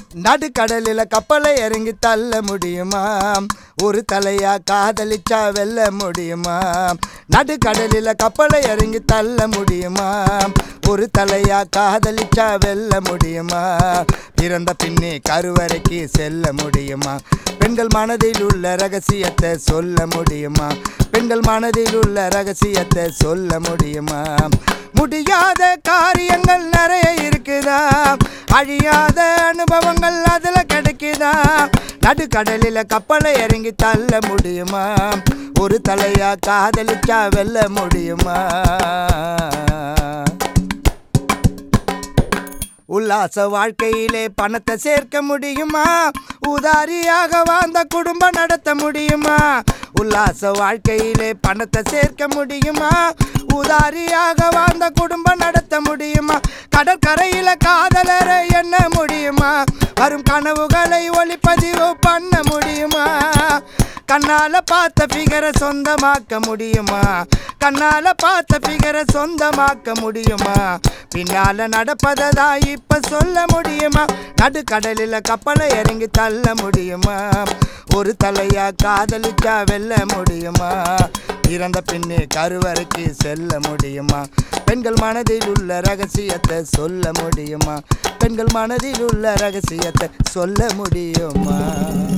நடுக்கடலில் கப்பலை இறங்கி தள்ள முடியுமா ஒரு தலையா காதலிச்சா வெல்ல முடியுமா நடுக்கடலில் கப்பலை இறங்கி தள்ள முடியுமா ஒரு தலையா காதலிச்சா வெல்ல முடியுமா பிறந்த பின்னே கருவறைக்கு செல்ல முடியுமா பெண்கள் மனதில் உள்ள ரகசியத்தை சொல்ல முடியுமா பெண்கள் மனதில் உள்ள ரகசியத்தை சொல்ல முடியுமா முடியாத காரியங்கள் நிறைய இருக்குதா அழியாத அனுபவங்கள் அதுல கிடைக்குதா நடுக்கடலில் கப்பலை இறங்கி தள்ள முடியுமா ஒரு தலையா காதலிச்சா வெல்ல முடியுமா உல்லாச வாழ்க்கையிலே பணத்தை சேர்க்க முடியுமா உதாரியாக வாழ்ந்த குடும்பம் நடத்த முடியுமா உல்லாச வாழ்க்கையிலே பணத்தை சேர்க்க முடியுமா உதாரியாக வாழ்ந்த குடும்பம் நடத்த முடியுமா கடற்கரையில காதலரை எண்ண முடியுமா வரும் கனவுகளை ஒளிப்பதிவு பண்ண முடியுமா கண்ணால பார்த்த பிகரை சொந்தமாக்க முடியுமா கண்ணால பார்த்த பிகரை சொந்தமாக்க முடியுமா பின்னால நடப்பதா இப்ப சொல்ல முடியுமா நடுக்கடலில் கப்பலை இறங்கி தள்ள முடியுமா ஒரு தலையா காதலிச்சா வெல்ல முடியுமா இறந்த பின்னே கருவறைக்கு செல்ல முடியுமா பெண்கள் மனதில் உள்ள ரகசியத்தை சொல்ல முடியுமா பெண்கள் மனதில் உள்ள ரகசியத்தை சொல்ல முடியுமா